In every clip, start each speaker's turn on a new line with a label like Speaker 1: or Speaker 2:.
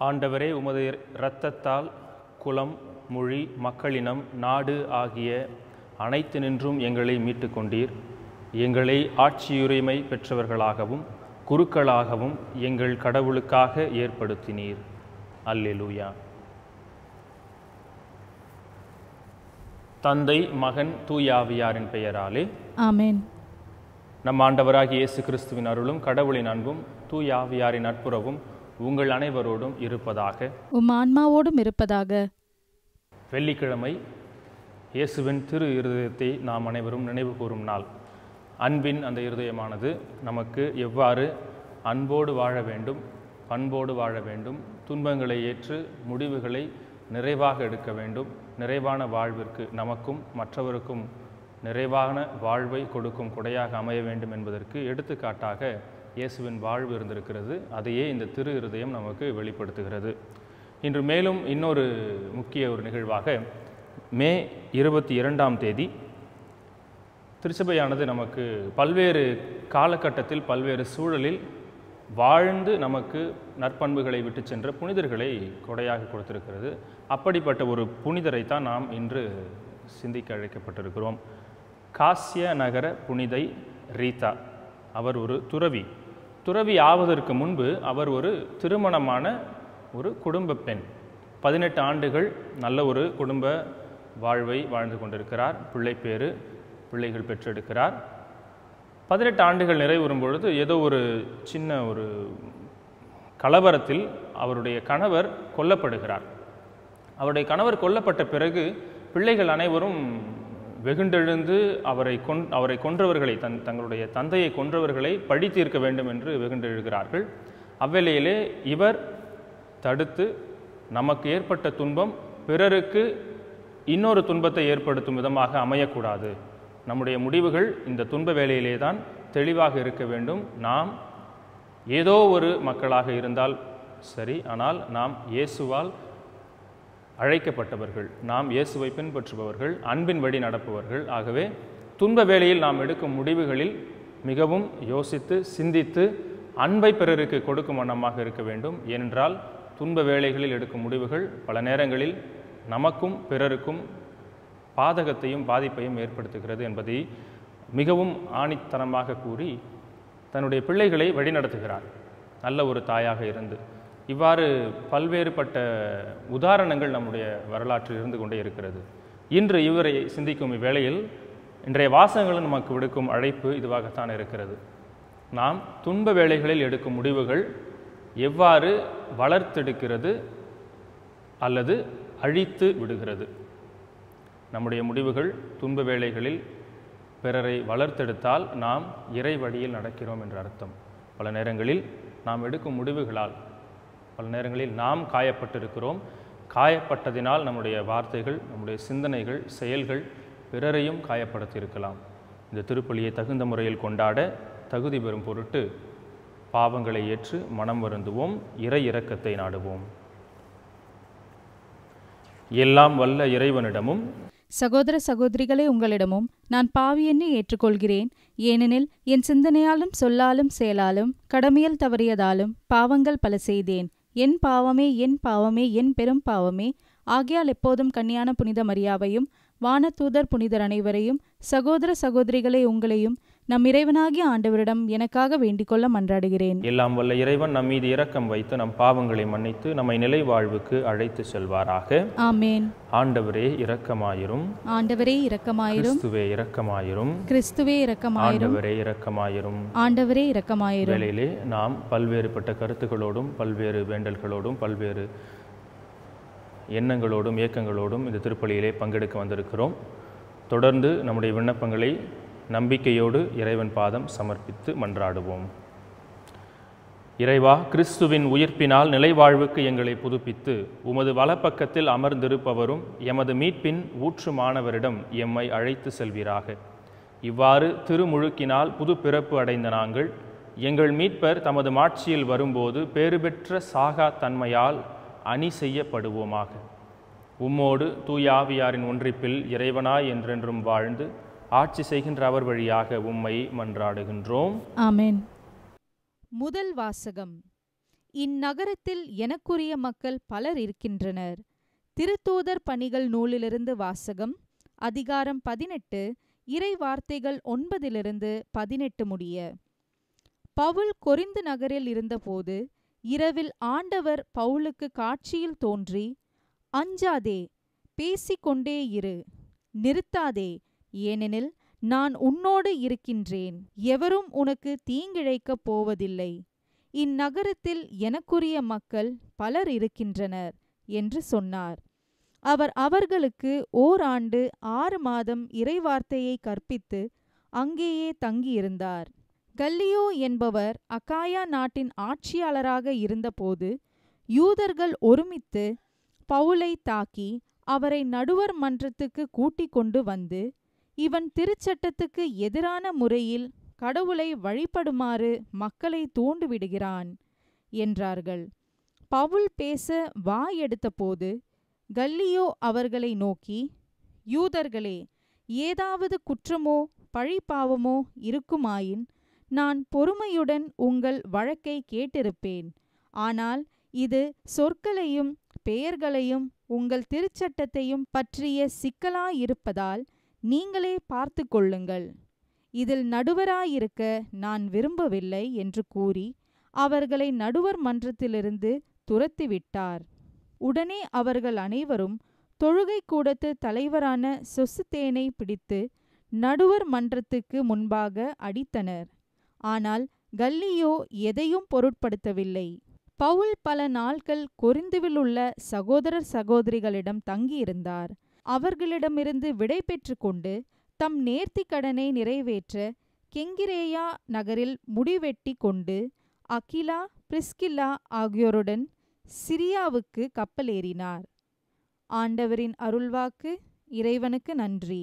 Speaker 1: ஆண்டவரே உமது இரத்தத்தால் குலம் மொழி மக்களினம் நாடு ஆகிய அனைத்து நின்றும் எங்களை மீட்டுக் கொண்டீர் எங்களை ஆட்சியுரிமை பெற்றவர்களாகவும் குருக்களாகவும் எங்கள் கடவுளுக்காக ஏற்படுத்தினீர் அல்லேலூயா தந்தை மகன் தூயாவியாரின் பெயராலே
Speaker 2: ஆமென்
Speaker 1: நம் ஆண்டவராகிய இயேசு கிறிஸ்துவின் அருளும் கடவுளின் அன்பும் தூயாவியாரின் நட்புறவும் உங்கள் அனைவரோடும் இருப்பதாக
Speaker 2: உம் ஆன்மாவோடும் இருப்பதாக
Speaker 1: வெள்ளிக்கிழமை இயேசுவின் திரு இருதயத்தை நாம் அனைவரும் நினைவு கூறும் நாள் அன்பின் அந்த இருதயமானது நமக்கு எவ்வாறு அன்போடு வாழ வேண்டும் பண்போடு வாழ வேண்டும் துன்பங்களை ஏற்று முடிவுகளை நிறைவாக எடுக்க வேண்டும் நிறைவான வாழ்விற்கு நமக்கும் மற்றவருக்கும் நிறைவான வாழ்வை கொடுக்கும் கொடையாக அமைய வேண்டும் என்பதற்கு எடுத்துக்காட்டாக இயேசுவின் வாழ்வு இருந்திருக்கிறது அதையே இந்த திரு இருதயம் நமக்கு வெளிப்படுத்துகிறது இன்று மேலும் இன்னொரு முக்கிய ஒரு நிகழ்வாக மே இருபத்தி இரண்டாம் தேதி திருச்சபையானது நமக்கு பல்வேறு காலகட்டத்தில் பல்வேறு சூழலில் வாழ்ந்து நமக்கு நற்பண்புகளை விட்டு சென்ற புனிதர்களை கொடையாக கொடுத்திருக்கிறது அப்படிப்பட்ட ஒரு புனிதரைத்தான் நாம் இன்று சிந்திக்க அழைக்கப்பட்டிருக்கிறோம் காசிய நகர புனிதை ரீதா அவர் ஒரு துறவி துறவி ஆவதற்கு முன்பு அவர் ஒரு திருமணமான ஒரு குடும்ப பெண் பதினெட்டு ஆண்டுகள் நல்ல ஒரு குடும்ப வாழ்வை வாழ்ந்து கொண்டிருக்கிறார் பிள்ளைப்பேறு பிள்ளைகள் பெற்றெடுக்கிறார் பதினெட்டு ஆண்டுகள் நிறைவுறும் பொழுது ஏதோ ஒரு சின்ன ஒரு கலவரத்தில் அவருடைய கணவர் கொல்லப்படுகிறார் அவருடைய கணவர் கொல்லப்பட்ட பிறகு பிள்ளைகள் அனைவரும் வெகுண்டெழுந்து அவரை கொன் அவரை கொன்றவர்களை தன் தங்களுடைய தந்தையை கொன்றவர்களை பழி தீர்க்க வேண்டும் என்று வெகுண்டெழுகிறார்கள் அவ்வேளையிலே இவர் தடுத்து நமக்கு ஏற்பட்ட துன்பம் பிறருக்கு இன்னொரு துன்பத்தை ஏற்படுத்தும் விதமாக அமையக்கூடாது நம்முடைய முடிவுகள் இந்த துன்ப வேலையிலே தான் தெளிவாக இருக்க வேண்டும் நாம் ஏதோ ஒரு மக்களாக இருந்தால் சரி ஆனால் நாம் இயேசுவால் அழைக்கப்பட்டவர்கள் நாம் இயேசுவை பின்பற்றுபவர்கள் அன்பின் வழி நடப்பவர்கள் ஆகவே துன்ப வேளையில் நாம் எடுக்கும் முடிவுகளில் மிகவும் யோசித்து சிந்தித்து அன்பை பிறருக்கு கொடுக்கும் வண்ணமாக இருக்க வேண்டும் ஏனென்றால் துன்ப வேளைகளில் எடுக்கும் முடிவுகள் பல நேரங்களில் நமக்கும் பிறருக்கும் பாதகத்தையும் பாதிப்பையும் ஏற்படுத்துகிறது என்பதை மிகவும் ஆணித்தனமாக கூறி தன்னுடைய பிள்ளைகளை வழிநடத்துகிறார் நல்ல ஒரு தாயாக இருந்து இவ்வாறு பல்வேறுபட்ட உதாரணங்கள் நம்முடைய வரலாற்றில் இருந்து கொண்டே இருக்கிறது இன்று இவரை சிந்திக்கும் இவ்வேளையில் இன்றைய வாசகங்களும் நமக்கு விடுக்கும் அழைப்பு இதுவாகத்தான் இருக்கிறது நாம் துன்ப வேளைகளில் எடுக்கும் முடிவுகள் எவ்வாறு வளர்த்தெடுக்கிறது அல்லது அழித்து விடுகிறது நம்முடைய முடிவுகள் துன்ப வேளைகளில் பிறரை வளர்த்தெடுத்தால் நாம் இறை வழியில் நடக்கிறோம் என்ற அர்த்தம் பல நேரங்களில் நாம் எடுக்கும் முடிவுகளால் பல நேரங்களில் நாம் காயப்பட்டிருக்கிறோம் காயப்பட்டதினால் நம்முடைய வார்த்தைகள் நம்முடைய சிந்தனைகள் செயல்கள் பிறரையும் காயப்படுத்தியிருக்கலாம் இந்த திருப்பலியை தகுந்த முறையில் கொண்டாட தகுதி பெறும் பொருட்டு பாவங்களை ஏற்று மனம் வருந்துவோம் இறை இரக்கத்தை நாடுவோம் எல்லாம் வல்ல இறைவனிடமும்
Speaker 2: சகோதர சகோதரிகளே உங்களிடமும் நான் பாவி எண்ணி ஏற்றுக்கொள்கிறேன் ஏனெனில் என் சிந்தனையாலும் சொல்லாலும் செயலாலும் கடமையில் தவறியதாலும் பாவங்கள் பல செய்தேன் என் பாவமே என் பாவமே என் பெரும் பாவமே ஆகையால் எப்போதும் கன்னியான புனித மரியாவையும் வானதூதர் புனிதர் அனைவரையும் சகோதர சகோதரிகளே உங்களையும் நம் இறைவனாகிய ஆண்டவரிடம் எனக்காக வேண்டிக்கொள்ள மன்றாடுகிறேன்
Speaker 1: எல்லாம் வல்ல இறைவன் நம் மீது இரக்கம் வைத்து நம் பாவங்களை மன்னித்து நம்மை நிலை வாழ்வுக்கு அழைத்து செல்வாராக
Speaker 2: ஆமேன்
Speaker 1: ஆண்டவரே இரக்கமாயிரும்
Speaker 2: ஆண்டவரே இரக்கமாயிரும்
Speaker 1: கிறிஸ்துவே இரக்கமாயிரும்
Speaker 2: கிறிஸ்துவே இரக்கமாயிரும்
Speaker 1: ஆண்டவரே இரக்கமாயிரும்
Speaker 2: ஆண்டவரே இரக்கமாயிரும்
Speaker 1: வேளையிலே நாம் பல்வேறுபட்ட கருத்துக்களோடும் பல்வேறு வேண்டல்களோடும் பல்வேறு எண்ணங்களோடும் இயக்கங்களோடும் இந்த திருப்பலியிலே பங்கெடுக்க வந்திருக்கிறோம் தொடர்ந்து நம்முடைய விண்ணப்பங்களை நம்பிக்கையோடு இறைவன் பாதம் சமர்ப்பித்து மன்றாடுவோம் இறைவா கிறிஸ்துவின் உயிர்ப்பினால் நிலைவாழ்வுக்கு எங்களை புதுப்பித்து உமது வலப்பக்கத்தில் அமர்ந்திருப்பவரும் எமது மீட்பின் ஊற்றுமானவரிடம் எம்மை அழைத்து செல்வீராக இவ்வாறு திருமுழுக்கினால் புது பிறப்பு அடைந்த நாங்கள் எங்கள் மீட்பர் தமது மாட்சியில் வரும்போது பேறுபெற்ற சாகா தன்மையால் அணி செய்யப்படுவோமாக உம்மோடு தூயாவியாரின் ஒன்றிப்பில் இறைவனாய் என்றென்றும் வாழ்ந்து ஆட்சி செய்கின்ற அவர் வழியாக உம்மை மன்றாடுகின்றோம்
Speaker 2: ஆமென் முதல் வாசகம் இந்நகரத்தில் எனக்குரிய மக்கள் பலர் இருக்கின்றனர் திருத்தூதர் பணிகள் நூலிலிருந்து வாசகம் அதிகாரம் பதினெட்டு இறை வார்த்தைகள் ஒன்பதிலிருந்து பதினெட்டு முடிய பவுல் கொரிந்து நகரில் இருந்தபோது இரவில் ஆண்டவர் பவுலுக்கு காட்சியில் தோன்றி அஞ்சாதே பேசிக்கொண்டே இரு நிறுத்தாதே ஏனெனில் நான் உன்னோடு இருக்கின்றேன் எவரும் உனக்கு தீங்கிழைக்கப் போவதில்லை இந்நகரத்தில் எனக்குரிய மக்கள் பலர் இருக்கின்றனர் என்று சொன்னார் அவர் அவர்களுக்கு ஓராண்டு ஆறு மாதம் இறைவார்த்தையை கற்பித்து அங்கேயே தங்கியிருந்தார் கல்லியோ என்பவர் அக்காயா நாட்டின் ஆட்சியாளராக இருந்தபோது யூதர்கள் ஒருமித்து பவுலை தாக்கி அவரை நடுவர் மன்றத்துக்கு கூட்டிக் கொண்டு வந்து இவன் திருச்சட்டத்துக்கு எதிரான முறையில் கடவுளை வழிபடுமாறு மக்களை தூண்டுவிடுகிறான் என்றார்கள் பவுல் பேச வாய் எடுத்தபோது கல்லியோ அவர்களை நோக்கி யூதர்களே ஏதாவது குற்றமோ பழிப்பாவமோ இருக்குமாயின் நான் பொறுமையுடன் உங்கள் வழக்கை கேட்டிருப்பேன் ஆனால் இது சொற்களையும் பெயர்களையும் உங்கள் திருச்சட்டத்தையும் பற்றிய சிக்கலாயிருப்பதால் நீங்களே பார்த்து கொள்ளுங்கள் இதில் நடுவராயிருக்க நான் விரும்பவில்லை என்று கூறி அவர்களை நடுவர் மன்றத்திலிருந்து துரத்திவிட்டார் உடனே அவர்கள் அனைவரும் தொழுகை கூடத்து தலைவரான சொசுத்தேனை பிடித்து நடுவர் மன்றத்துக்கு முன்பாக அடித்தனர் ஆனால் கல்லியோ எதையும் பொருட்படுத்தவில்லை பவுல் பல நாட்கள் கொரிந்துவிலுள்ள சகோதரர் சகோதரிகளிடம் தங்கியிருந்தார் அவர்களிடமிருந்து விடை பெற்று கொண்டு தம் நேர்த்திக் கடனை நிறைவேற்ற கெங்கிரேயா நகரில் முடிவெட்டி கொண்டு அகிலா பிரிஸ்கில்லா ஆகியோருடன் சிரியாவுக்கு கப்பலேறினார் ஆண்டவரின் அருள்வாக்கு இறைவனுக்கு நன்றி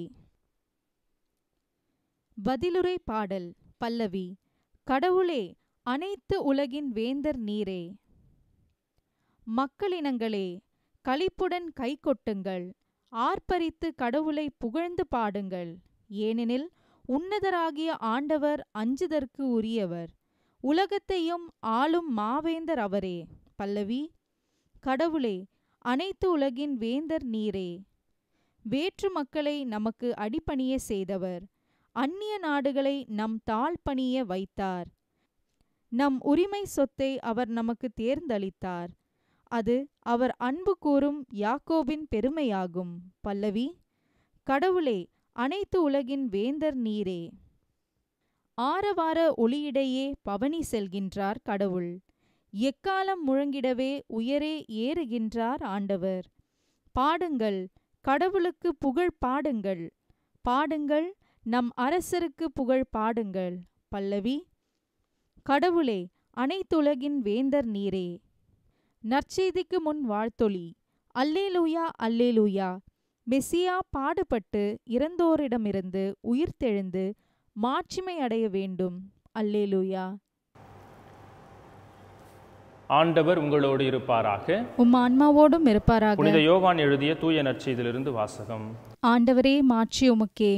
Speaker 2: பதிலுரை பாடல் பல்லவி கடவுளே அனைத்து உலகின் வேந்தர் நீரே மக்களினங்களே களிப்புடன் கைகொட்டுங்கள் ஆர்ப்பரித்து கடவுளை புகழ்ந்து பாடுங்கள் ஏனெனில் உன்னதராகிய ஆண்டவர் அஞ்சுதற்கு உரியவர் உலகத்தையும் ஆளும் மாவேந்தர் அவரே பல்லவி கடவுளே அனைத்து உலகின் வேந்தர் நீரே வேற்று மக்களை நமக்கு அடிபணிய செய்தவர் அந்நிய நாடுகளை நம் தாழ் பணிய வைத்தார் நம் உரிமை சொத்தை அவர் நமக்கு தேர்ந்தளித்தார் அது அவர் அன்பு கூறும் யாக்கோபின் பெருமையாகும் பல்லவி கடவுளே அனைத்து உலகின் வேந்தர் நீரே ஆரவார ஒளியிடையே பவனி செல்கின்றார் கடவுள் எக்காலம் முழங்கிடவே உயரே ஏறுகின்றார் ஆண்டவர் பாடுங்கள் கடவுளுக்கு புகழ் பாடுங்கள் பாடுங்கள் நம் அரசருக்கு புகழ் பாடுங்கள் பல்லவி கடவுளே அனைத்துலகின் வேந்தர் நீரே நற்செய்திக்கு முன் வாழ்த்தொளி அல்லேலூயா அல்லேலூயா மெசியா பாடுபட்டு இறந்தோரிடமிருந்து உயிர்த்தெழுந்து மாட்சிமை அடைய வேண்டும் அல்லேலூயா
Speaker 1: ஆண்டவர் உங்களோடு இருப்பாராக
Speaker 2: உம் ஆன்மாவோடும் இருப்பாராக
Speaker 1: புனித யோவான் எழுதிய தூய நற்செய்தியிலிருந்து வாசகம்
Speaker 2: ஆண்டவரே மாட்சி உமக்கே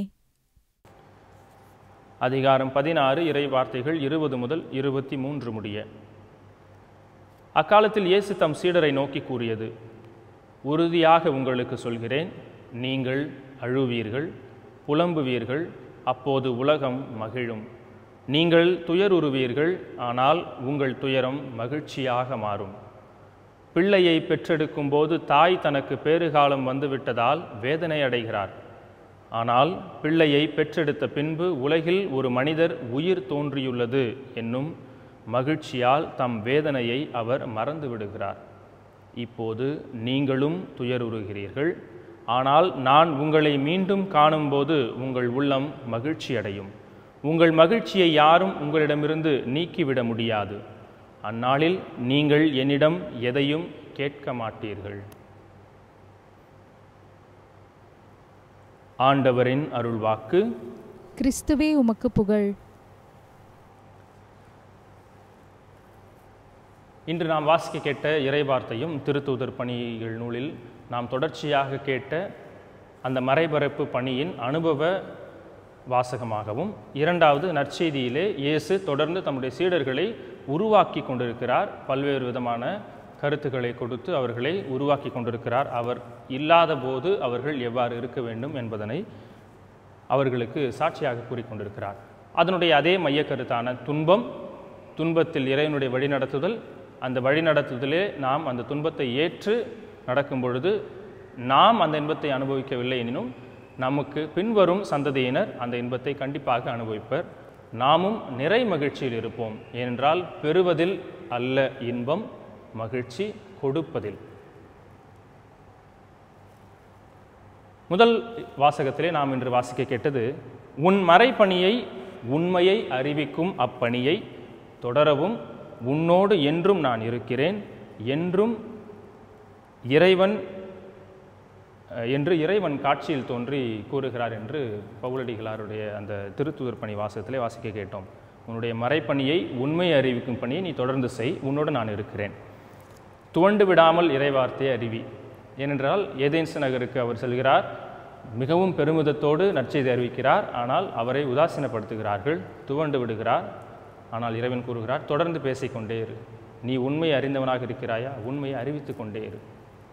Speaker 1: அதிகாரம் பதினாறு இறை வார்த்தைகள் இருபது முதல் இருபத்தி மூன்று முடிய அக்காலத்தில் இயேசு தம் சீடரை நோக்கி கூறியது உறுதியாக உங்களுக்கு சொல்கிறேன் நீங்கள் அழுவீர்கள் புலம்புவீர்கள் அப்போது உலகம் மகிழும் நீங்கள் துயருறுவீர்கள் ஆனால் உங்கள் துயரம் மகிழ்ச்சியாக மாறும் பிள்ளையை பெற்றெடுக்கும் போது தாய் தனக்கு பேறுகாலம் வந்துவிட்டதால் வேதனை அடைகிறார் ஆனால் பிள்ளையை பெற்றெடுத்த பின்பு உலகில் ஒரு மனிதர் உயிர் தோன்றியுள்ளது என்னும் மகிழ்ச்சியால் தம் வேதனையை அவர் மறந்து விடுகிறார் இப்போது நீங்களும் துயருறுகிறீர்கள் ஆனால் நான் உங்களை மீண்டும் காணும்போது உங்கள் உள்ளம் மகிழ்ச்சி அடையும் உங்கள் மகிழ்ச்சியை யாரும் உங்களிடமிருந்து நீக்கிவிட முடியாது அந்நாளில் நீங்கள் என்னிடம் எதையும் கேட்க மாட்டீர்கள் ஆண்டவரின் அருள்வாக்கு
Speaker 2: கிறிஸ்துவே உமக்கு புகழ்
Speaker 1: இன்று நாம் வாசிக்க கேட்ட இறைவார்த்தையும் திருத்தூதர் பணிகள் நூலில் நாம் தொடர்ச்சியாக கேட்ட அந்த மறைபரப்பு பணியின் அனுபவ வாசகமாகவும் இரண்டாவது நற்செய்தியிலே இயேசு தொடர்ந்து தம்முடைய சீடர்களை உருவாக்கி கொண்டிருக்கிறார் பல்வேறு விதமான கருத்துக்களை கொடுத்து அவர்களை உருவாக்கி கொண்டிருக்கிறார் அவர் இல்லாத போது அவர்கள் எவ்வாறு இருக்க வேண்டும் என்பதனை அவர்களுக்கு சாட்சியாக கூறிக்கொண்டிருக்கிறார் அதனுடைய அதே மைய கருத்தான துன்பம் துன்பத்தில் இறைவனுடைய வழிநடத்துதல் அந்த வழிநடத்துதலே நாம் அந்த துன்பத்தை ஏற்று நடக்கும் பொழுது நாம் அந்த இன்பத்தை அனுபவிக்கவில்லை எனினும் நமக்கு பின்வரும் சந்ததியினர் அந்த இன்பத்தை கண்டிப்பாக அனுபவிப்பர் நாமும் நிறை மகிழ்ச்சியில் இருப்போம் ஏனென்றால் பெறுவதில் அல்ல இன்பம் மகிழ்ச்சி கொடுப்பதில் முதல் வாசகத்திலே நாம் இன்று வாசிக்க கேட்டது உன் மறைப்பணியை உண்மையை அறிவிக்கும் அப்பணியை தொடரவும் உன்னோடு என்றும் நான் இருக்கிறேன் என்றும் இறைவன் அஹ், என்று இறைவன் காட்சியில் தோன்றி கூறுகிறார் என்று பவுலடிகளாருடைய அந்த திருத்துதர் பணி வாசகத்திலே வாசிக்க கேட்டோம் உன்னுடைய மறைப்பணியை உண்மையை அறிவிக்கும் பணியை நீ தொடர்ந்து செய் உன்னோடு நான் இருக்கிறேன் துவண்டு விடாமல் இறைவார்த்தையை அறிவி ஏனென்றால் ஏதேன்ஸ் நகருக்கு அவர் செல்கிறார் மிகவும் பெருமிதத்தோடு நற்செய்தி அறிவிக்கிறார் ஆனால் அவரை உதாசீனப்படுத்துகிறார்கள் துவண்டு விடுகிறார் ஆனால் இறைவன் கூறுகிறார் தொடர்ந்து பேசிக்கொண்டே இரு நீ உண்மையை அறிந்தவனாக இருக்கிறாயா உண்மையை அறிவித்து கொண்டே இரு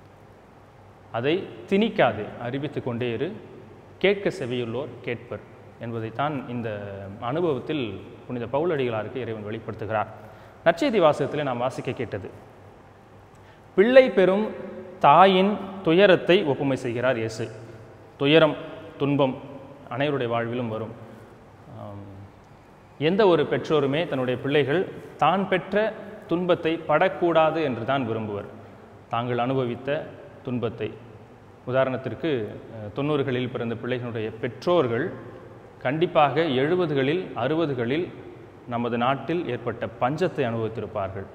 Speaker 1: அதை திணிக்காதே அறிவித்து கொண்டே இரு கேட்க செவியுள்ளோர் கேட்பர் என்பதைத்தான் இந்த அனுபவத்தில் புனித பவுலடிகளாருக்கு இறைவன் வெளிப்படுத்துகிறார் நற்செய்தி வாசகத்திலே நாம் வாசிக்க கேட்டது பிள்ளை பெறும் தாயின் துயரத்தை ஒப்புமை செய்கிறார் இயேசு துயரம் துன்பம் அனைவருடைய வாழ்விலும் வரும் ஆம், எந்த ஒரு பெற்றோருமே தன்னுடைய பிள்ளைகள் தான் பெற்ற துன்பத்தை படக்கூடாது என்று தான் விரும்புவர் தாங்கள் அனுபவித்த துன்பத்தை உதாரணத்திற்கு அஹ், தொண்ணூறுகளில் பிறந்த பிள்ளைகளுடைய பெற்றோர்கள் கண்டிப்பாக எழுபதுகளில் அறுபதுகளில் நமது நாட்டில் ஏற்பட்ட பஞ்சத்தை அனுபவித்திருப்பார்கள்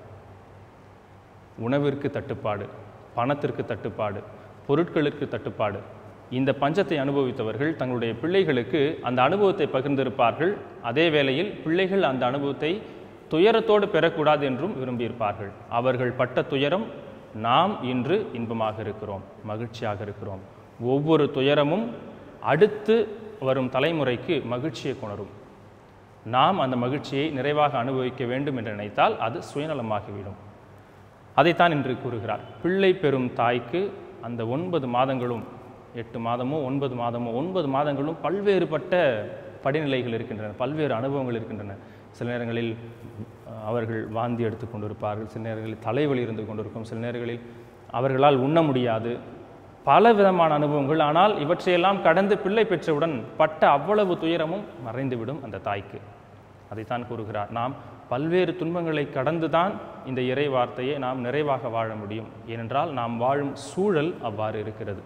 Speaker 1: உணவிற்கு தட்டுப்பாடு பணத்திற்கு தட்டுப்பாடு பொருட்களுக்கு தட்டுப்பாடு இந்த பஞ்சத்தை அனுபவித்தவர்கள் தங்களுடைய பிள்ளைகளுக்கு அந்த அனுபவத்தை பகிர்ந்திருப்பார்கள் அதே வேளையில் பிள்ளைகள் அந்த அனுபவத்தை துயரத்தோடு பெறக்கூடாது என்றும் விரும்பியிருப்பார்கள் அவர்கள் பட்ட துயரம் நாம் இன்று இன்பமாக இருக்கிறோம் மகிழ்ச்சியாக இருக்கிறோம் ஒவ்வொரு துயரமும் அடுத்து வரும் தலைமுறைக்கு மகிழ்ச்சியை கொணரும் நாம் அந்த மகிழ்ச்சியை நிறைவாக அனுபவிக்க வேண்டும் என்று நினைத்தால் அது சுயநலமாகிவிடும் அதைத்தான் இன்று கூறுகிறார் பிள்ளை பெறும் தாய்க்கு அந்த ஒன்பது மாதங்களும் எட்டு மாதமோ ஒன்பது மாதமோ ஒன்பது மாதங்களும் பல்வேறுபட்ட படிநிலைகள் இருக்கின்றன பல்வேறு அனுபவங்கள் இருக்கின்றன சில நேரங்களில் அஹ், அவர்கள் வாந்தி எடுத்து கொண்டிருப்பார்கள் சில நேரங்களில் தலைவலி இருந்து கொண்டிருக்கும் சில நேரங்களில் அவர்களால் உண்ண முடியாது பல விதமான அனுபவங்கள் ஆனால் இவற்றையெல்லாம் கடந்து பிள்ளை பெற்றவுடன் பட்ட அவ்வளவு துயரமும் மறைந்துவிடும் அந்த தாய்க்கு அதைத்தான் கூறுகிறார் நாம் பல்வேறு துன்பங்களை கடந்துதான் இந்த இறை வார்த்தையை நாம் நிறைவாக வாழ முடியும் ஏனென்றால் நாம் வாழும் சூழல் அவ்வாறு இருக்கிறது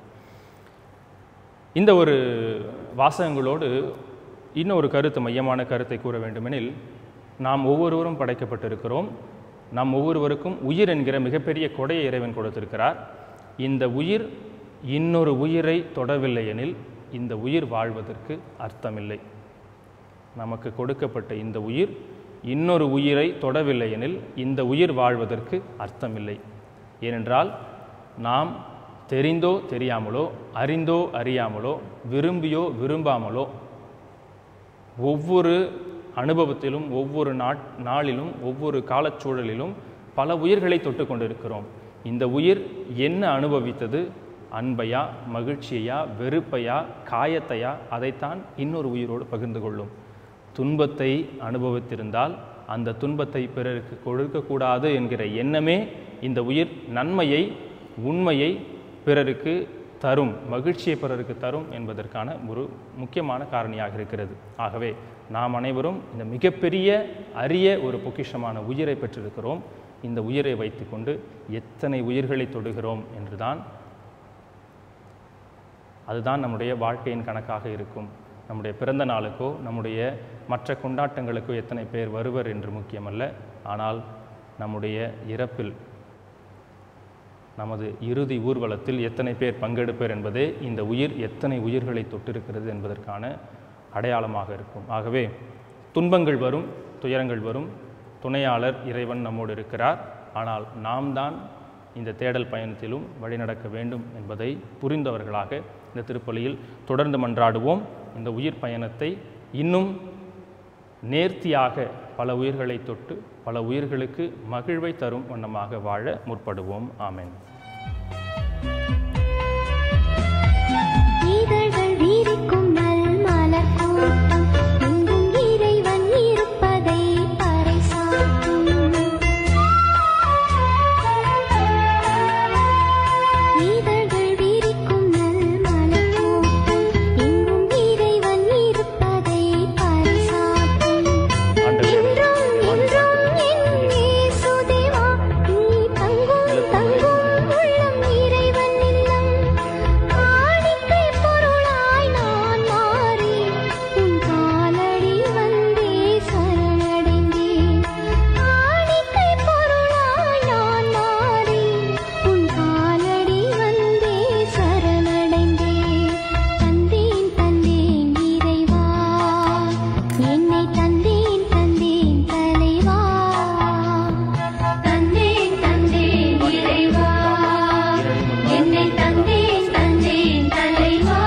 Speaker 1: இந்த ஒரு வாசகங்களோடு இன்னொரு கருத்து மையமான கருத்தை கூற வேண்டுமெனில் நாம் ஒவ்வொருவரும் படைக்கப்பட்டிருக்கிறோம் நாம் ஒவ்வொருவருக்கும் உயிர் என்கிற மிகப்பெரிய கொடையை இறைவன் கொடுத்திருக்கிறார் இந்த உயிர் இன்னொரு உயிரை தொடவில்லை எனில் இந்த உயிர் வாழ்வதற்கு அர்த்தமில்லை நமக்கு கொடுக்கப்பட்ட இந்த உயிர் இன்னொரு உயிரை தொடவில்லை எனில் இந்த உயிர் வாழ்வதற்கு அர்த்தமில்லை ஏனென்றால் நாம் தெரிந்தோ தெரியாமலோ அறிந்தோ அறியாமலோ விரும்பியோ விரும்பாமலோ ஒவ்வொரு அனுபவத்திலும் ஒவ்வொரு நாட் நாளிலும் ஒவ்வொரு காலச்சூழலிலும் பல உயிர்களை தொட்டு கொண்டிருக்கிறோம் இந்த உயிர் என்ன அனுபவித்தது அன்பையா மகிழ்ச்சியையா வெறுப்பையா காயத்தையா அதைத்தான் இன்னொரு உயிரோடு பகிர்ந்து கொள்ளும் துன்பத்தை அனுபவித்திருந்தால் அந்த துன்பத்தை பிறருக்கு கொடுக்கக்கூடாது என்கிற எண்ணமே இந்த உயிர் நன்மையை உண்மையை பிறருக்கு தரும் மகிழ்ச்சியை பிறருக்கு தரும் என்பதற்கான ஒரு முக்கியமான காரணியாக இருக்கிறது ஆகவே நாம் அனைவரும் இந்த மிகப்பெரிய அரிய ஒரு பொக்கிஷமான உயிரை பெற்றிருக்கிறோம் இந்த உயிரை வைத்துக்கொண்டு எத்தனை உயிர்களை தொடுகிறோம் என்றுதான் அதுதான் நம்முடைய வாழ்க்கையின் கணக்காக இருக்கும் நம்முடைய பிறந்த நாளுக்கோ நம்முடைய மற்ற கொண்டாட்டங்களுக்கோ எத்தனை பேர் வருவர் என்று முக்கியமல்ல ஆனால் நம்முடைய இறப்பில் நமது இறுதி ஊர்வலத்தில் எத்தனை பேர் பங்கெடுப்பர் என்பதே இந்த உயிர் எத்தனை உயிர்களை தொட்டிருக்கிறது என்பதற்கான அடையாளமாக இருக்கும் ஆகவே துன்பங்கள் வரும் துயரங்கள் வரும் துணையாளர் இறைவன் நம்மோடு இருக்கிறார் ஆனால் நாம் தான் இந்த தேடல் பயணத்திலும் வழிநடக்க வேண்டும் என்பதை புரிந்தவர்களாக இந்த திருப்பலியில் தொடர்ந்து மன்றாடுவோம் இந்த உயிர் பயணத்தை இன்னும் நேர்த்தியாக பல உயிர்களை தொட்டு பல உயிர்களுக்கு மகிழ்வை தரும் வண்ணமாக வாழ முற்படுவோம் ஆமென்
Speaker 3: இதழ்கள் வீரிக்கும் நல் மலர் கூட்டம் எங்கும் இறைவன் இருப்பதை பறைசாற்றும் இதழ்கள் வீரிக்கும் நல் மலர் கூட்டம் எங்கும் இறைவன் இருப்பதை பறைசாற்றும்
Speaker 1: ஆண்டவரே,
Speaker 3: என்றும் என்றும் என் இயேசுதேவா நீ தங்கும் தங்கும் உள்ளம் இறைவன் இல்லம் காணிக்கை பொருளாய் நான் மாறி உன் காலடி வந்தே சரணடைந்தேன் காணிக்கை பொருளாய் நான் மாறி உன் காலடி வந்தே சரணடைந்தேன் தந்தேன் தந்தேன் இறைவா என்னை தந்தேன் தந்தேன் தலைவா தந்தேன் தந்தேன் இறைவா என்னை தந்தேன் தந்தேன் தலைவா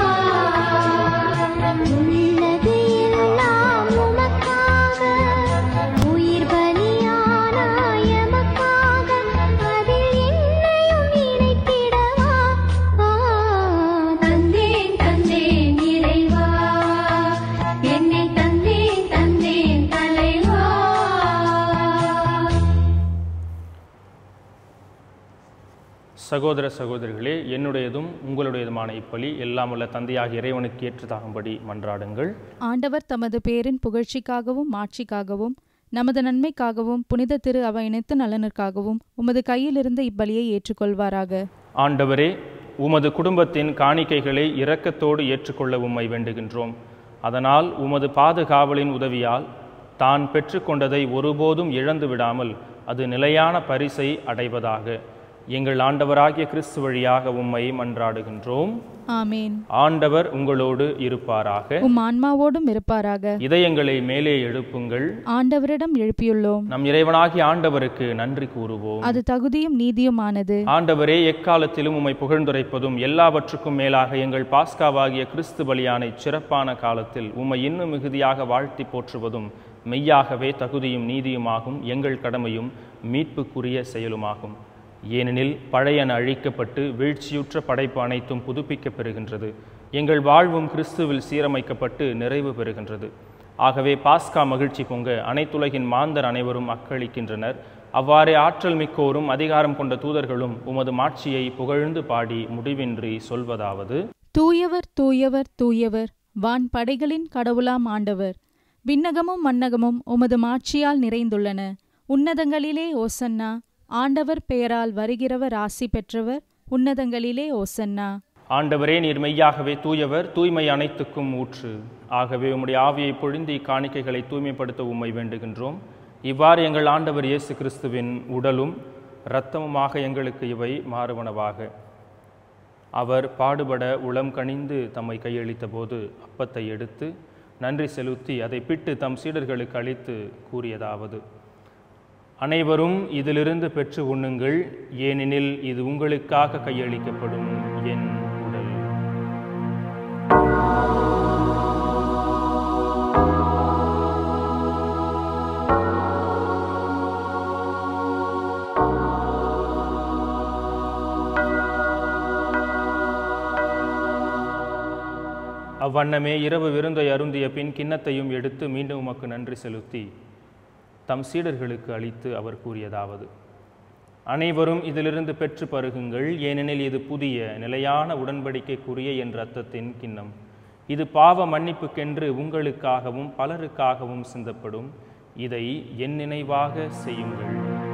Speaker 3: உள்ளது எல்லாம் உமக்காக உயிர் பலியானாய் எமக்காக அதில் என்னையும் இணைத்திடவா ஆ, தந்தேன் தந்தேன் இறைவா என்னை தந்தேன் தந்தேன் தலைவா
Speaker 1: சகோதர சகோதரிகளே என்னுடையதும் உங்களுடையதுமான இப்பலி எல்லாம் உள்ள தந்தையாக இறைவனுக்கு ஏற்றதாகும்படி மன்றாடுங்கள்
Speaker 2: ஆண்டவர் தமது பேரின் புகழ்ச்சிக்காகவும் மாட்சிக்காகவும் நமது நன்மைக்காகவும் புனித திரு அவை இணைத்து நலனுக்காகவும் உமது கையிலிருந்து இப்பலியை ஏற்றுக்கொள்வாராக
Speaker 1: ஆண்டவரே உமது குடும்பத்தின் காணிக்கைகளை இரக்கத்தோடு ஏற்றுக்கொள்ள உம்மை வேண்டுகின்றோம் அதனால் உமது பாதுகாவலின் உதவியால் தான் பெற்றுக்கொண்டதை ஒருபோதும் இழந்து விடாமல் அது நிலையான பரிசை அடைவதாக எங்கள் ஆண்டவராகிய கிறிஸ்து வழியாக உம்மை மன்றாடுகின்றோம்
Speaker 2: ஆமேன்
Speaker 1: ஆண்டவர் உங்களோடு இருப்பாராக
Speaker 2: உம் ஆன்மாவோடும் இருப்பாராக
Speaker 1: இதயங்களை மேலே எழுப்புங்கள்
Speaker 2: ஆண்டவரிடம் எழுப்பியுள்ளோம்
Speaker 1: நம் இறைவனாகிய ஆண்டவருக்கு நன்றி கூறுவோம்
Speaker 2: அது தகுதியும் நீதியுமானது
Speaker 1: ஆண்டவரே எக்காலத்திலும் உம்மை புகழ்ந்துரைப்பதும் எல்லாவற்றுக்கும் மேலாக எங்கள் பாஸ்காவாகிய கிறிஸ்து பலியானை சிறப்பான காலத்தில் உம்மை இன்னும் மிகுதியாக வாழ்த்தி போற்றுவதும் மெய்யாகவே தகுதியும் நீதியுமாகும் எங்கள் கடமையும் மீட்புக்குரிய செயலுமாகும் ஏனெனில் பழையன அழிக்கப்பட்டு வீழ்ச்சியுற்ற படைப்பு அனைத்தும் புதுப்பிக்கப் பெறுகின்றது எங்கள் வாழ்வும் கிறிஸ்துவில் சீரமைக்கப்பட்டு நிறைவு பெறுகின்றது ஆகவே பாஸ்கா மகிழ்ச்சி பொங்க அனைத்துலகின் மாந்தர் அனைவரும் அக்களிக்கின்றனர் அவ்வாறே ஆற்றல் மிக்கோரும் அதிகாரம் கொண்ட தூதர்களும் உமது மாட்சியை புகழ்ந்து பாடி முடிவின்றி சொல்வதாவது
Speaker 2: தூயவர் தூயவர் தூயவர் வான் படைகளின் கடவுளாம் ஆண்டவர் விண்ணகமும் மன்னகமும் உமது மாட்சியால் நிறைந்துள்ளன உன்னதங்களிலே ஓசன்னா ஆண்டவர் பெயரால் வருகிறவர் ஆசி பெற்றவர் உன்னதங்களிலே ஓசன்னா
Speaker 1: ஆண்டவரே நீர் மெய்யாகவே தூயவர் தூய்மை அனைத்துக்கும் ஊற்று ஆகவே உம்முடைய ஆவியை பொழிந்து இக்காணிக்கைகளை தூய்மைப்படுத்த உம்மை வேண்டுகின்றோம் இவ்வாறு எங்கள் ஆண்டவர் இயேசு கிறிஸ்துவின் உடலும் இரத்தமுமாக எங்களுக்கு இவை மாறுவனவாக அவர் பாடுபட உளம் கனிந்து தம்மை கையளித்த போது அப்பத்தை எடுத்து நன்றி செலுத்தி அதை பிட்டு தம் சீடர்களுக்கு அளித்து கூறியதாவது அனைவரும் இதிலிருந்து பெற்று உண்ணுங்கள் ஏனெனில் இது உங்களுக்காக கையளிக்கப்படும் என் உடல் அவ்வண்ணமே இரவு விருந்தை அருந்திய பின் கிண்ணத்தையும் எடுத்து மீண்டும் உமக்கு நன்றி செலுத்தி தம் சீடர்களுக்கு அளித்து அவர் கூறியதாவது அனைவரும் இதிலிருந்து பெற்று பருகுங்கள் ஏனெனில் இது புதிய நிலையான உடன்படிக்கைக்குரிய என் இரத்தத்தின் கிண்ணம் இது பாவ மன்னிப்புக்கென்று உங்களுக்காகவும் பலருக்காகவும் சிந்தப்படும் இதை என் நினைவாக செய்யுங்கள்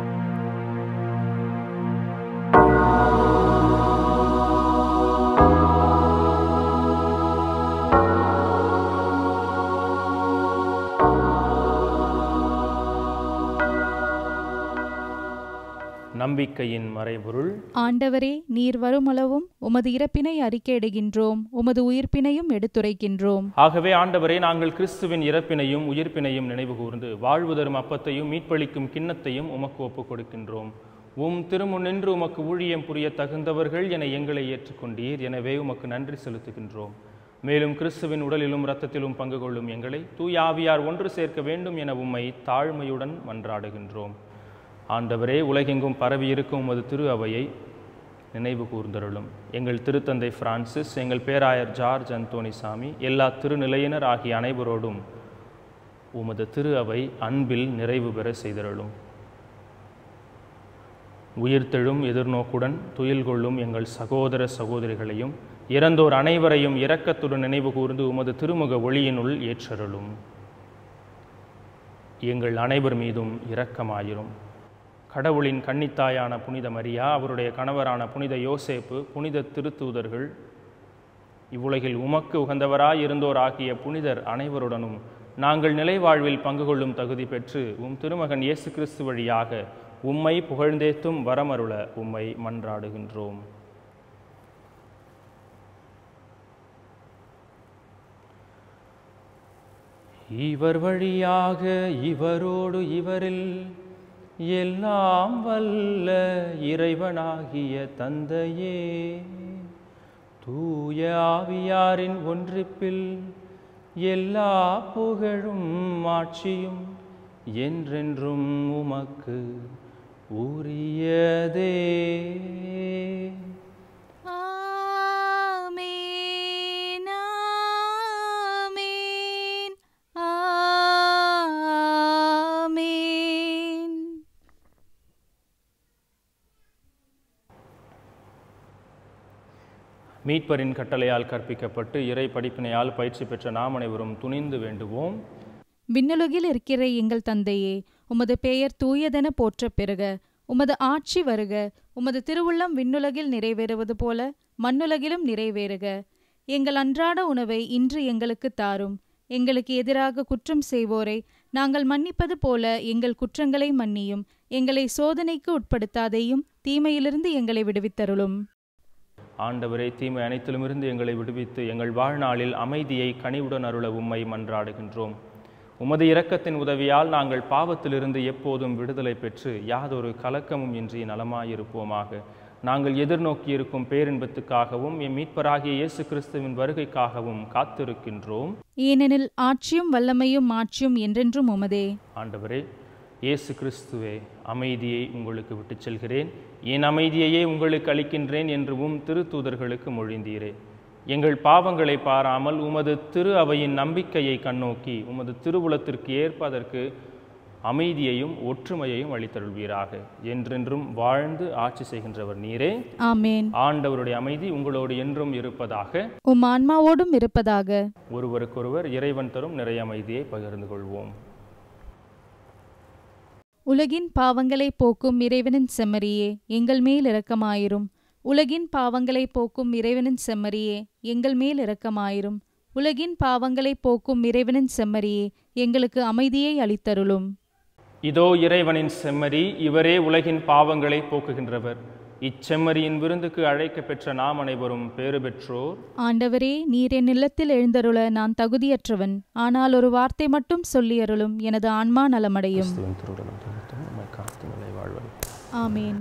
Speaker 1: நம்பிக்கையின் மறைபொருள்
Speaker 2: ஆண்டவரே நீர் வருமளவும் உமது இறப்பினை அறிக்கையிடுகின்றோம் உமது உயிர்ப்பினையும் எடுத்துரைக்கின்றோம்
Speaker 1: ஆகவே ஆண்டவரே நாங்கள் கிறிஸ்துவின் இறப்பினையும் உயிர்ப்பினையும் நினைவு கூர்ந்து வாழ்வு தரும் அப்பத்தையும் மீட்பளிக்கும் கிண்ணத்தையும் உமக்கு ஒப்புக் கொடுக்கின்றோம் உம் திருமுன்னின்று உமக்கு ஊழியம் புரிய தகுந்தவர்கள் என எங்களை ஏற்றுக்கொண்டீர் எனவே உமக்கு நன்றி செலுத்துகின்றோம் மேலும் கிறிஸ்துவின் உடலிலும் இரத்தத்திலும் பங்கு கொள்ளும் எங்களை தூய ஆவியார் ஒன்று சேர்க்க வேண்டும் என உம்மை தாழ்மையுடன் மன்றாடுகின்றோம் ஆண்டவரே உலகெங்கும் பரவி இருக்கும் உமது திரு அவையை நினைவு கூர்ந்தருளும் எங்கள் திருத்தந்தை பிரான்சிஸ் எங்கள் பேராயர் ஜார்ஜ் அந்தோணிசாமி எல்லா திருநிலையினர் ஆகிய அனைவரோடும் உமது திரு அவை அன்பில் நிறைவு பெற செய்தருளும் உயிர்த்தெழும் எதிர்நோக்குடன் துயில் கொள்ளும் எங்கள் சகோதர சகோதரிகளையும் இறந்தோர் அனைவரையும் இரக்கத்துடன் நினைவு கூர்ந்து உமது திருமுக ஒளியினுள் ஏற்றருளும் எங்கள் அனைவர் மீதும் இரக்கமாயிரும் கடவுளின் கன்னித்தாயான புனித மரியா அவருடைய கணவரான புனித யோசேப்பு புனித திருத்தூதர்கள் இவ்வுலகில் உமக்கு உகந்தவராய் இருந்தோர் ஆகிய புனிதர் அனைவருடனும் நாங்கள் நிலைவாழ்வில் பங்கு கொள்ளும் தகுதி பெற்று உம் திருமகன் இயேசு கிறிஸ்து வழியாக உம்மை புகழ்ந்தேத்தும் வரமருள உம்மை மன்றாடுகின்றோம் இவர் வழியாக இவரோடு இவரில் எல்லாம் வல்ல இறைவனாகிய தந்தையே தூய ஆவியாரின் ஒன்றிப்பில் எல்லா புகழும் ஆட்சியும் என்றென்றும் உமக்கு உரியதே
Speaker 2: ஆமென் ஆமென் ஆமென்
Speaker 1: மீட்பரின் கட்டளையால் கற்பிக்கப்பட்டு இறை படிப்பினையால் பயிற்சி பெற்ற நாம் அனைவரும் துணிந்து வேண்டுவோம்
Speaker 2: விண்ணுலகில் இருக்கிற எங்கள் தந்தையே உமது பெயர் தூயதென போற்றப் பெறுக உமது ஆட்சி வருக உமது திருவுள்ளம் விண்ணுலகில் நிறைவேறுவது போல மண்ணுலகிலும் நிறைவேறுக எங்கள் அன்றாட உணவை இன்று எங்களுக்கு தாரும் எங்களுக்கு எதிராக குற்றம் செய்வோரை நாங்கள் மன்னிப்பது போல எங்கள் குற்றங்களை மன்னியும் எங்களை சோதனைக்கு உட்படுத்தாதேயும் தீமையிலிருந்து எங்களை விடுவித்தருளும்
Speaker 1: ஆண்டவரே தீமை அனைத்திலுமிருந்து எங்களை விடுவித்து எங்கள் வாழ்நாளில் அமைதியை கனிவுடன் அருள உம்மை மன்றாடுகின்றோம் உமது இரக்கத்தின் உதவியால் நாங்கள் பாவத்திலிருந்து எப்போதும் விடுதலை பெற்று யாதொரு கலக்கமும் இன்றி நலமாயிருப்போமாக நாங்கள் எதிர்நோக்கி இருக்கும் பேரின்பத்துக்காகவும் எம் மீட்பராகிய இயேசு கிறிஸ்துவின் வருகைக்காகவும் காத்திருக்கின்றோம்
Speaker 2: ஏனெனில் ஆட்சியும் வல்லமையும் மாட்சியும் என்றென்றும் உமதே
Speaker 1: ஆண்டவரே இயேசு கிறிஸ்துவே அமைதியை உங்களுக்கு விட்டுச் செல்கிறேன் என் அமைதியையே உங்களுக்கு அளிக்கின்றேன் என்று உம் திருத்தூதர்களுக்கு மொழிந்தீரே எங்கள் பாவங்களை பாராமல் உமது திரு அவையின் நம்பிக்கையை கண்ணோக்கி உமது திருவுளத்திற்கு ஏற்ப அதற்கு அமைதியையும் ஒற்றுமையையும் அளித்தருள்வீராக என்றென்றும் வாழ்ந்து ஆட்சி செய்கின்றவர் நீரே
Speaker 2: ஆமேன்
Speaker 1: ஆண்டவருடைய அமைதி உங்களோடு என்றும் இருப்பதாக
Speaker 2: உம் ஆன்மாவோடும் இருப்பதாக
Speaker 1: ஒருவருக்கொருவர் இறைவன் தரும் நிறைய அமைதியை பகிர்ந்து கொள்வோம்
Speaker 2: உலகின் பாவங்களை போக்கும் இறைவனின் செம்மறியே எங்கள் மேல் இரக்கமாயிரும் உலகின் பாவங்களை போக்கும் இறைவனின் செம்மறியே எங்கள் மேல் இரக்கமாயிரும் உலகின் பாவங்களை போக்கும் இறைவனின் செம்மறியே எங்களுக்கு அமைதியை அளித்தருளும்
Speaker 1: இதோ இறைவனின் செம்மறி இவரே உலகின் பாவங்களை போக்குகின்றவர் இச்செம்மறியின் விருந்துக்கு அழைக்கப் பெற்ற நாம் அனைவரும் பேறு பெற்றோர்
Speaker 2: ஆண்டவரே நீர் என் இல்லத்தில் எழுந்தருள நான் தகுதியற்றவன் ஆனால் ஒரு வார்த்தை மட்டும் சொல்லி அருளும் எனது ஆன்மா நலமடையும்
Speaker 1: கிறிஸ்துவின் திருவுடலும் தரித்தும் உம்மை காத்து நிலை வாழ்வது
Speaker 2: ஆமேன்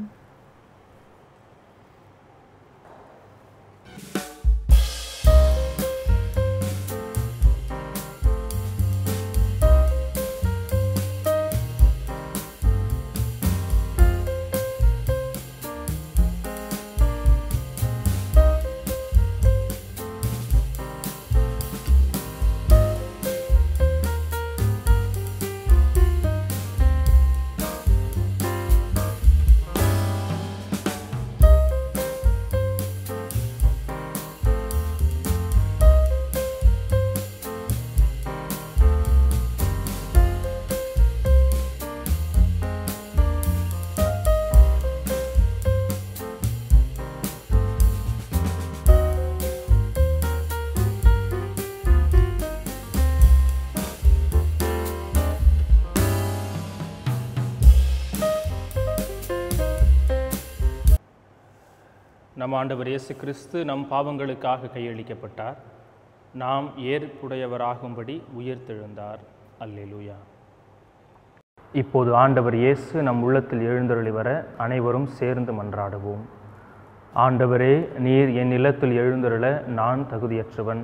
Speaker 1: நம் ஆண்டவர் இயேசு கிறிஸ்து நம் பாவங்களுக்காக கையளிக்கப்பட்டார் நாம் ஏற்புடையவராகும்படி உயிர்த்தெழுந்தார் அல்லேலூயா இப்போது ஆண்டவர் இயேசு நம் உள்ளத்தில் எழுந்தருளி வர அனைவரும் சேர்ந்து மன்றாடுவோம் ஆண்டவரே நீர் என் இல்லத்தில் எழுந்தருள நான் தகுதியற்றவன்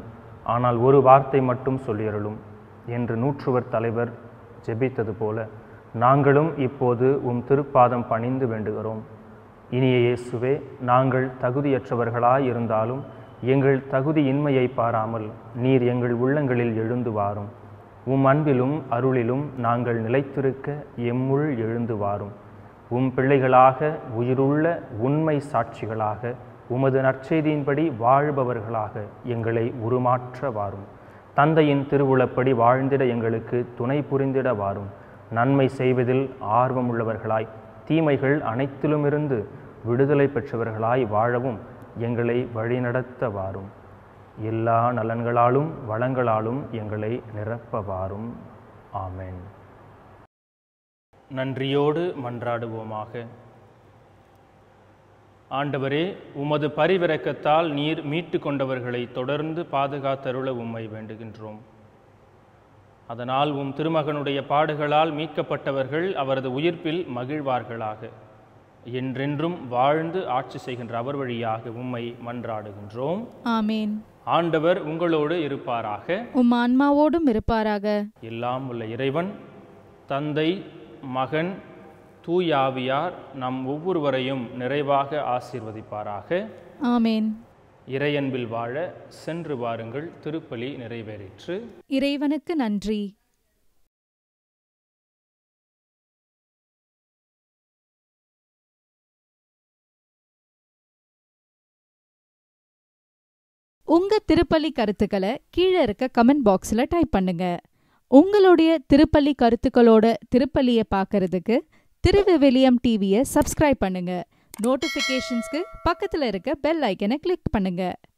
Speaker 1: ஆனால் ஒரு வார்த்தை மட்டும் சொல்லியருளும் என்று நூற்றுவர் தலைவர் ஜெபித்தது போல நாங்களும் இப்போது உம் திருப்பாதம் பணிந்து வேண்டுகிறோம் இனிய இயேசுவே நாங்கள் தகுதியற்றவர்களாய் இருந்தாலும் எங்கள் தகுதியின்மையை பாராமல் நீர் எங்கள் உள்ளங்களில் எழுந்து வாரும் உம் அன்பிலும் அருளிலும் நாங்கள் நிலைத்திருக்க எம்முள் எழுந்து வாரும் உம் பிள்ளைகளாக உயிருள்ள உண்மை சாட்சிகளாக உமது நற்செய்தியின்படி வாழ்பவர்களாக எங்களை உருமாற்ற வாரும் தந்தையின் திருவுளப்படி வாழ்ந்திட எங்களுக்கு துணை புரிந்திட வாரும் நன்மை செய்வதில் ஆர்வமுள்ளவர்களாய் தீமைகள் அனைத்திலுமிருந்து விடுதலை பெற்றவர்களாய் வாழவும் எங்களை வழிநடத்த வாரும் எல்லா நலன்களாலும் வளங்களாலும் எங்களை நிரப்ப வாரும் ஆமென் நன்றியோடு மன்றாடுவோமாக ஆண்டவரே உமது பரிவிரக்கத்தால் நீர் மீட்டு கொண்டவர்களை தொடர்ந்து பாதுகாத்தருள உம்மை வேண்டுகின்றோம் அதனால் உம் திருமகனுடைய பாடுகளால் மீட்கப்பட்டவர்கள் அவரது உயிர்ப்பில் மகிழ்வார்களாக என்றென்றும் வாழ்ந்து ஆட்சி செய்கின்ற அவர் வழியாக உம்மை மன்றாடுகின்றோம்
Speaker 2: ஆமேன்
Speaker 1: ஆண்டவர் உங்களோடு இருப்பாராக
Speaker 2: உம் ஆன்மாவோடும் இருப்பாராக
Speaker 1: எல்லாம் உள்ள இறைவன் தந்தை மகன் தூயாவியார் நம் ஒவ்வொருவரையும் நிறைவாக ஆசீர்வதிப்பாராக
Speaker 2: ஆமேன்
Speaker 1: இறையன்பில் வாழ சென்று வாருங்கள் திருப்பலி நிறைவேறிற்று
Speaker 2: இறைவனுக்கு நன்றி உங்க திருப்பலி கருத்துக்களை கீழே இருக்க கமெண்ட் பாக்ஸ்ல டைப் பண்ணுங்க உங்களுடைய திருப்பலி கருத்துக்களோட திருப்பலியை பார்க்கறதுக்கு திருவிவிலியம் டிவியை சப்ஸ்கிரைப் பண்ணுங்க நோட்டிஃபிகேஷன்ஸ்க்கு பக்கத்துல இருக்க பெல் ஐக்கனை கிளிக் பண்ணுங்க